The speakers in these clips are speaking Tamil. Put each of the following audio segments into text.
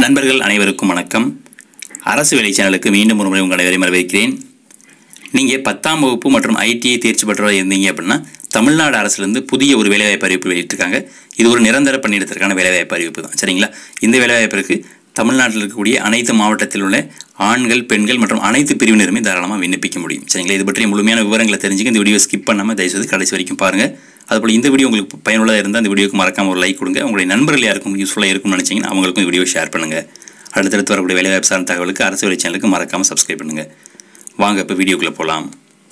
நண்பர்கள் அனைவருக்கும் வணக்கம் அரசு வேலை சேனலுக்கு மீண்டும் ஒரு முறை உங்கள் அனைவரையும் வரவேற்கிறேன் நீங்கள் பத்தாம் வகுப்பு மற்றும் ஐடிஐ தேர்ச்சி பெற்றவராக இருந்தீங்க அப்படின்னா தமிழ்நாடு அரசுலேருந்து புதிய ஒரு வேலைவாய்ப்பு அறிவிப்பு வெளியிட்டிருக்காங்க இது ஒரு நிரந்தர பணியிடத்திற்கான வேலைவாய்ப்பு அறிவிப்பு தான் சரிங்களா இந்த வேலைவாய்ப்பிற்கு தமிழ்நாட்டில் இருக்கக்கூடிய அனைத்து மாவட்டத்தில் உள்ள ஆண்கள் பெண்கள் மற்றும் அனைத்து பிரிவினருமே தாராளமாக விண்ணப்பிக்க முடியும் சரிங்களா இது பற்றிய முழுமையான விவரங்களை தெரிஞ்சுக்க இந்த வீடியோ ஸ்கிப் பண்ணாமல் தயவுசெய்து கடைசி வரைக்கும் பாருங்கள் அதுபோல் இந்த வீடியோ உங்களுக்கு பயனுள்ளதாக இருந்தால் அந்த வீடியோக்கு மறக்காம ஒரு லைக் கொடுங்க உங்களுடைய நண்பர்கள் யாருக்கும் யூஸ்ஃபுல்லாக இருக்கும்னு நினச்சிங்கன்னா அவங்களுக்கும் இந்த வீடியோ ஷேர் பண்ணுங்கள் அடுத்தடுத்து வரக்கூடிய வேலைவாய்ப்பு சார்ந்த தகவலுக்கு அரசு வேலை சேனலுக்கு மறக்காமல் சப்ஸ்கிரைப் பண்ணுங்கள் வாங்க இப்போ வீடியோக்குள்ளே போகலாம்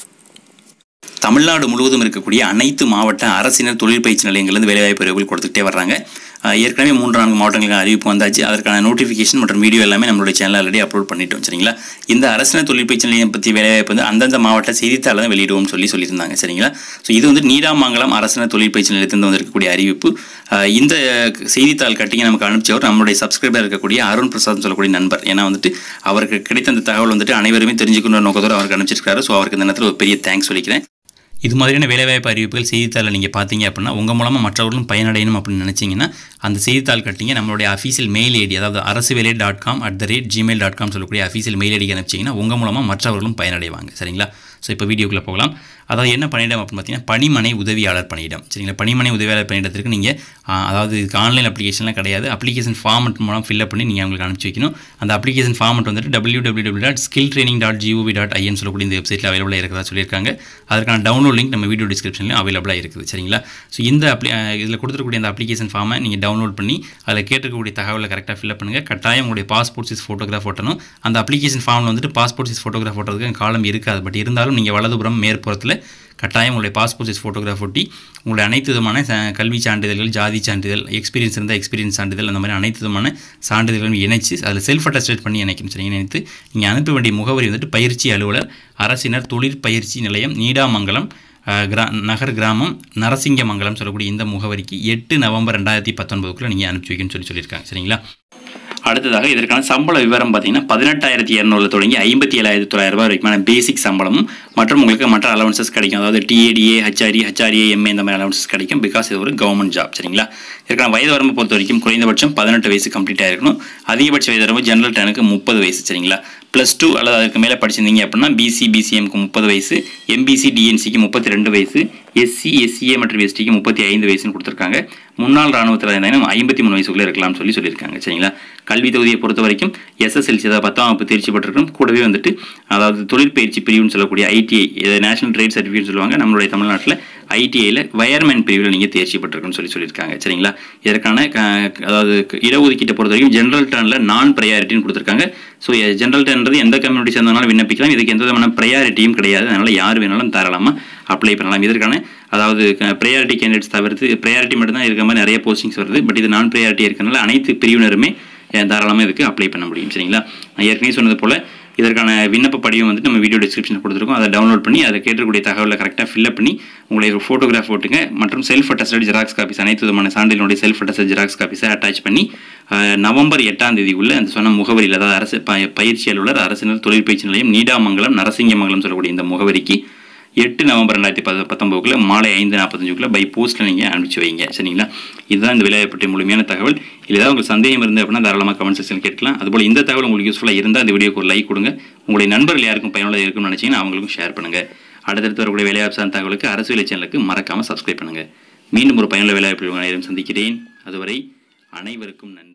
தமிழ்நாடு முழுவதும் இருக்கக்கூடிய அனைத்து மாவட்ட அரசினர் தொழில் பயிற்சி நிலையங்கள்லேருந்து வேலைவாய்ப்பு அறிவுகள் கொடுத்துக்கிட்டே வர்றாங்க அஹ் ஏற்கனவே மூன்று நான்கு மாவட்டங்களுக்கு அறிவிப்பு வந்தாச்சு அதற்கான நோட்டிஃபிகேஷன் மற்றும் வீடியோ எல்லாமே நம்மளுடைய சேனல் ஆல்ரெடி அப்லோட் பண்ணிட்டோம் சரிங்களா இந்த அரசினர் தொழில் பயிற்சி நிலையம் பற்றி வேலைவாய்ப்பு வந்து அந்தந்த மாவட்ட செய்தித்தாள் தான் வெளியிடுவோம்னு சொல்லி சொல்லியிருந்தாங்க சரிங்களா ஸோ இது வந்து நீடாமங்கலம் அரசினர் தொழில் பயிற்சி நிலையத்திலிருந்து வந்திருக்கக்கூடிய அறிவிப்பு அஹ் இந்த செய்தித்தாள் கட்டிங்க நமக்கு அனுப்பிச்சவர் நம்மளுடைய சப்ஸ்கிரைபர் இருக்கக்கூடிய அருண் பிரசாத் சொல்லக்கூடிய நண்பர் ஏன்னா வந்துட்டு அவருக்கு கிடைத்த அந்த தகவல் வந்துட்டு அனைவருமே தெரிஞ்சுக்கணும் நோக்கத்தோடு அவருக்கு அனுப்பிச்சிருக்காரு ஸோ அவருக்கு இந்த நேரத்தில் ஒரு பெரிய தேங்க்ஸ் சொல்லிக்கிறேன் இது மாதிரியான வேலைவாய்ப்பு அறிவிப்புகள் செய்தித்தாளில் நீங்கள் பார்த்தீங்க அப்படின்னா உங்கள் மூலமாக மற்றவர்களும் பயனடையணும் அப்படின்னு நினச்சிங்கன்னா அந்த செய்தித்தாள் கட்டிங்க நம்மளுடைய அஃபீஷியல் மெயில் ஐடி அதாவது அரசு வேலை dot com at the rate Gmail dot com சொல்லக்கூடிய அஃபீஷியல் மெயில் ஐடிக்கு அனுப்பிச்சிங்கன்னா உங்கள் மூலமாக மற்றவர்களும் பயனடைவாங்க சரிங்களா ஸோ இப்போ வீடியோக்குள்ளே போகலாம் அதாவது என்ன பணியிடம் அப்படின்னு பார்த்தீங்கன்னா பணிமனை உதவியாளர் பணியிடம் சரிங்களா பணிமனை உதவியாளர் பணியிடத்திற்கு நீங்கள் அதாவது இதுக்கு ஆன்லைன் அப்ளிகேஷன்லாம் கிடையாது அப்ளிகேஷன் ஃபார்மெட் மூலம் ஃபில்அப் பண்ணி நீங்கள் அவங்களுக்கு அனுப்பிச்சி வைக்கணும் அந்த அப்ளிகேஷன் ஃபார்மெட் வந்துட்டு W W W dot skill training dot G O V dot I N சொல்லக்கூடிய இந்த வெப்சைட்டில் அவைலபிளாக இருக்கிறதா சொல்லியிருக்காங்க அதற்கான டவுன்லோட் லிங்க் நம்ம வீடியோ டிஸ்கிரிப்ஷன்லையும் அவைலபிளாக இருக்குது சரிங்களா ஸோ இந்த அப்ளி இதில் கொடுத்துருக்கூடிய அந்த அப்ளிகேஷன் ஃபார்மை நீங்கள் டவுன்லோட் பண்ணி அதில் கேட்டிருக்கக்கூடிய தகவலை கரெக்டாக ஃபில்அப் பண்ணுங்கள் கட்டாயம் உங்களுடைய பாஸ்போர்ட் சைஸ் ஃபோட்டோகிராஃப் ஒட்டணும் அந்த அப்ளிகேஷன் ஃபார்மில் வந்துட்டு பாஸ்போர்ட் சைஸ் ஃபோட்டோகிராஃப் ஒட்டுறதுக்கு காலம் இருக்காது பட் இருந்தாலும் நீங்கள் வலதுபுறம் மேற்புறத்தில் கட்டாயம் உங்களுடைய பாஸ்போர்ட் சைஸ் ஃபோட்டோகிராஃப் ஒட்டி உங்களுடைய அனைத்து விதமான ச- கல்வி சான்றிதழ்கள் ஜாதி சான்றிதழ் எக்ஸ்பீரியன்ஸ் இருந்தால் எக்ஸ்பீரியன்ஸ் சான்றிதழ் அந்த மாதிரி அனைத்து விதமான சான்றிதழ்களும் இணைச்சு அதில் செல்ஃப் அட்டஸ்டேட் பண்ணி இணைக்கும் சரி இணைத்து நீங்கள் அனுப்ப வேண்டிய முகவரி வந்துட்டு பயிற்சி அலுவலர் அரசினர் தொழிற்பயிற்சி நிலையம் நீடாமங்கலம் அஹ், கிரா நகர் கிராமம் நரசிங்கமங்கலம் சொல்லக்கூடிய இந்த முகவரிக்கு எட்டு நவம்பர் ரெண்டாயிரத்தி பத்தொன்பதுக்குள்ளே நீங்கள் அனுப்பிச்சி வைக்கணும்னு சொல்லி சொல்லியிருக்காங்க சரிங்களா அடுத்ததாக இதற்கான சம்பள விவரம் பார்த்தீங்கன்னா பதினெட்டாயிரத்தி இரநூறுல தொடங்கி ஐம்பத்தி ஏழாயிரத்தி தொள்ளாயிரம் ரூபாய் வரைக்குமான பேசிக் சம்பளமும் மற்றும் உங்களுக்கு மற்ற அலவன்சஸ் கிடைக்கும் அதாவது டிஏடிஏ ஹச்ஆர்இ ஹச்ஆர்ஏ எம்ஏ இந்த மாதிரி அலவன்சஸ் கிடைக்கும் பிகாஸ் இது ஒரு கவர்மெண்ட் ஜாப் சரிங்களா இதற்கான வயது வரம்பு பொறுத்த வரைக்கும் குறைந்தபட்சம் பதினெட்டு வயசு கம்ப்ளீட் ஆயிருக்கணும் அதிகபட்ச வயது வரம்பு ஜெனரல் டனுக்கு முப்பது வயசு சரிங்களா ப்ளஸ் டூ அல்லது அதுக்கு மேலே படிச்சிருந்தீங்க அப்படின்னா பிசி பிசிஎம்க்கு முப்பது வயசு எம்பிசி டிஎன்சிக்கு முப்பத்தி ரெண்டு வயசு எஸ்சி எஸ்சிஏ மற்றும் எஸ்டிக்கு முப்பத்தி ஐந்து வயசுன்னு கொடுத்துருக்காங்க முன்னாள் ராணுவத்தில் இருந்தாலும் ஐம்பத்தி மூணு வயசுக்குள்ளே இருக்கலாம்னு சொல்லி சொல்லியிருக்காங்க சரிங்களா கல்வி தொகுதியை பொறுத்த வரைக்கும் எஸ்எஸ்எல்சி அதாவது பத்தாம் வகுப்பு தேர்ச்சி பெற்றிருக்கும் கூடவே வந்துட்டு அதாவது தொழிற்பயிற்சி பிரிவுன்னு சொல்லக்கூடிய ஐடிஐ இதை நேஷனல் ட்ரேட் சர்டிஃபிகேட் சொல்லுவாங்க நம்மளுடைய தமிழ்நாட்டில் ஐடிஐயில் வயர்மேன் பிரிவில் நீங்கள் தேர்ச்சி பெற்றிருக்குன்னு சொல்லி சொல்லியிருக்காங்க சரிங்களா இதற்கான க- அதாவது இடஒதுக்கீட்டை பொறுத்த வரைக்கும் ஜென்ரல் டர்னில் நான் ப்ரையாரிட்டின்னு கொடுத்துருக்காங்க ஸோ ஜென்ரல் டர்ன்றது எந்த கம்யூனிட்டி சேர்ந்தனாலும் விண்ணப்பிக்கலாம் இதுக்கு எந்த விதமான ப்ரையாரிட்டியும் கிடையாது அதனால் யார் வேணாலும் தாராளமாக அப்ளை பண்ணலாம் இதற்கான அதாவது ப்ரையாரிட்டி கேண்டிடேட்ஸ் தவிர்த்து ப்ரையாரிட்டி மட்டும்தான் இருக்கிற மாதிரி நிறைய போஸ்டிங்ஸ் வருது பட் இது நான் ப்ரையாரிட்டி இருக்கிறனால அனைத்து பிரிவினருமே அஹ், தாராளமாக இதுக்கு அப்ளை பண்ண முடியும் சரிங்களா நான் ஏற்கனவே சொன்னது போல் இதற்கான விண்ணப்ப படிவம் வந்துட்டு நம்ம வீடியோ டிஸ்கிரிப்ஷனில் கொடுத்துருக்கோம் அதை டவுன்லோட் பண்ணி அதை கேட்டக்கூடிய தகவலை கரெக்டாக ஃபில்அப் பண்ணி உங்களுடைய ஃபோட்டோகிராஃப் போட்டுங்க மற்றும் செல்ஃப் அட்டஸ்டட் ஜெராக்ஸ் காப்பீஸ் அனைத்து விதமான சான்றிதழுடைய செல்ஃப் அட்டஸ்டட் ஜெராக்ஸ் காப்பீஸை அட்டாச் பண்ணி அஹ், நவம்பர் எட்டாம் தேதிக்குள்ள அந்த சொன்ன முகவரியில் அதாவது அரசு ப- பயிற்சி அலுவலர் அரசினர் தொழிற்பயிற்சி நிலையம் நீடாமங்கலம் நரசிங்கமங்கலம் சொல்லக்கூடிய இந்த முகவரிக்கு எட்டு நவம்பர் ரெண்டாயிரத்தி பத்து பத்தொம்போதுக்குள்ள மாலை ஐந்து நாற்பத்தஞ்சுக்குள்ள பை போஸ்ட்டில் நீங்கள் அனுப்பிச்சு வைங்க சரிங்களா இதுதான் இந்த விலையை பற்றிய முழுமையான தகவல் இல்லை ஏதாவது உங்களுக்கு சந்தேகம் இருந்து அப்படின்னா தாராளமாக கமெண்ட் செக்ஷன் கேட்கலாம் அதுபோல் இந்த தகவல் உங்களுக்கு யூஸ்ஃபுல்லாக இருந்தால் இந்த வீடியோக்கு ஒரு லைக் கொடுங்க உங்களுடைய நண்பர்கள் யாருக்கும் பயனுள்ளதாக இருக்கும்னு நினச்சிங்கன்னா அவங்களுக்கும் ஷேர் பண்ணுங்கள் அடுத்தடுத்து வரக்கூடிய வேலைவாய்ப்பு சார்ந்த தகவலுக்கு அரசு வேலை சேனலுக்கு மறக்காமல் சப்ஸ்கிரைப் பண்ணுங்கள் மீண்டும் ஒரு பயனுள்ள வேலைவாய்ப்பு நேரம் சந்திக்கிறேன் அதுவரை அனைவருக்கும் நன்றி